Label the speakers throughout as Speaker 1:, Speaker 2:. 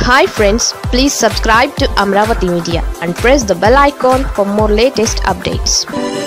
Speaker 1: hi friends please subscribe to Amaravati media and press the bell icon for more latest updates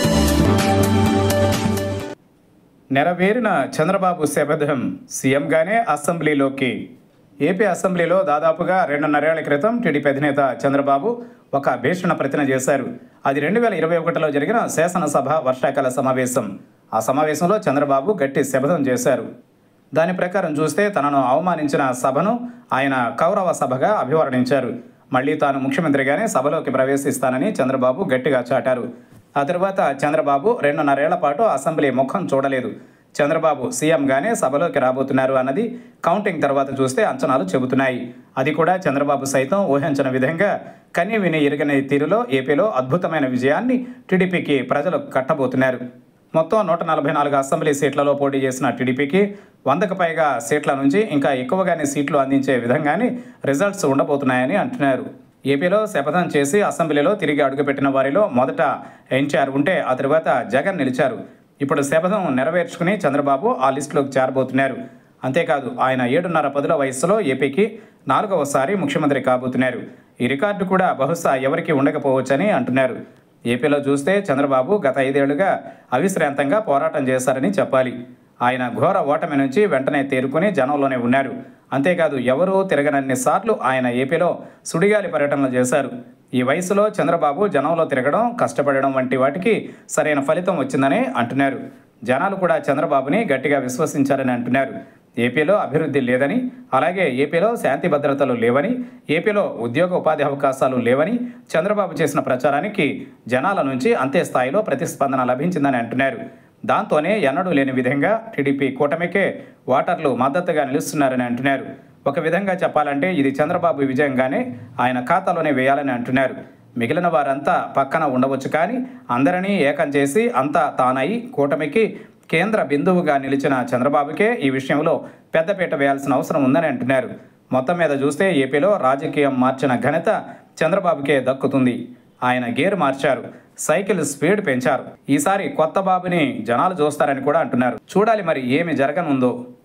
Speaker 2: నెరవేరిన చంద్రబాబు శపథం సీఎంగానే అసెంబ్లీలోకి AP అసెంబ్లీలో దాదాపుగా రెండున్నరేళ్ల క్రితం టీడీపీ అధినేత చంద్రబాబు ఒక భీషణ ప్రతిన చేశారు అది రెండు వేల ఇరవై ఒకటిలో జరిగిన శాసనసభ వర్షాకాల సమావేశం ఆ సమావేశంలో చంద్రబాబు గట్టి శపథం చేశారు దాని ప్రకారం చూస్తే తనను అవమానించిన సభను ఆయన కౌరవ సభగా అభివర్ణించారు మళ్ళీ తాను ముఖ్యమంత్రిగానే సభలోకి ప్రవేశిస్తానని చంద్రబాబు గట్టిగా చాటారు ఆ తర్వాత చంద్రబాబు రెండున్నరేళ్ల పాటు అసెంబ్లీ ముఖం చూడలేదు చంద్రబాబు సీఎంగానే సభలోకి రాబోతున్నారు అన్నది కౌంటింగ్ తర్వాత చూస్తే అంచనాలు చెబుతున్నాయి అది కూడా చంద్రబాబు సైతం ఊహించిన విధంగా కని విని ఎరుగని తీరులో ఏపీలో అద్భుతమైన విజయాన్ని టీడీపీకి ప్రజలు కట్టబోతున్నారు మొత్తం నూట నలభై నాలుగు అసెంబ్లీ సీట్లలో పోటీ చేసిన టీడీపీకి వందకు పైగా సీట్ల నుంచి ఇంకా ఎక్కువగానే సీట్లు అందించే విధంగానే రిజల్ట్స్ ఉండబోతున్నాయని అంటున్నారు ఏపీలో శపథం చేసి అసెంబ్లీలో తిరిగి అడుగుపెట్టిన వారిలో మొదట ఎన్టీఆర్ ఉంటే ఆ తర్వాత జగన్ నిలిచారు ఇప్పుడు శపథం నెరవేర్చుకుని చంద్రబాబు ఆ లిస్టులోకి చేరబోతున్నారు అంతేకాదు ఆయన ఏడున్నర పదుల వయస్సులో ఏపీకి నాలుగవసారి ముఖ్యమంత్రి కాబోతున్నారు ఈ రికార్డు కూడా బహుశా ఎవరికి ఉండకపోవచ్చని అంటున్నారు ఏపీలో చూస్తే చంద్రబాబు గత ఐదేళ్లుగా అవిశ్రాంతంగా పోరాటం చేశారని చెప్పాలి ఆయన ఘోర ఓటమి నుంచి వెంటనే తేరుకుని జనంలోనే ఉన్నారు అంతేకాదు ఎవరూ తిరగనన్ని సార్లు ఆయన ఏపీలో సుడిగాలి పర్యటనలు చేశారు ఈ వయసులో చంద్రబాబు జనంలో తిరగడం కష్టపడడం వంటి వాటికి సరైన ఫలితం వచ్చిందని అంటున్నారు జనాలు కూడా చంద్రబాబుని గట్టిగా విశ్వసించారని అంటున్నారు ఏపీలో అభివృద్ధి లేదని అలాగే ఏపీలో శాంతి భద్రతలు లేవని ఏపీలో ఉద్యోగ ఉపాధి అవకాశాలు లేవని చంద్రబాబు చేసిన ప్రచారానికి జనాల నుంచి అంతే స్థాయిలో ప్రతిస్పందన లభించిందని అంటున్నారు దాంతోనే ఎన్నడూ లేని విధంగా టీడీపీ కూటమికే ఓటర్లు మద్దతుగా నిలుస్తున్నారని అంటున్నారు ఒక విధంగా చెప్పాలంటే ఇది చంద్రబాబు విజయంగానే ఆయన ఖాతాలోనే వేయాలని అంటున్నారు మిగిలిన వారంతా పక్కన ఉండవచ్చు కానీ అందరినీ ఏకం చేసి అంతా తానై కూటమికి కేంద్ర బిందువుగా నిలిచిన చంద్రబాబుకే ఈ విషయంలో పెద్దపీట వేయాల్సిన అవసరం ఉందని అంటున్నారు మొత్తం మీద చూస్తే ఏపీలో రాజకీయం మార్చిన ఘనత చంద్రబాబుకే దక్కుతుంది ఆయన గేర్ మార్చారు సైకిల్ స్పీడ్ పెంచారు ఈసారి కొత్త బాబుని జనాలు చూస్తారని కూడా అంటున్నారు చూడాలి మరి ఏమి జరగనుందో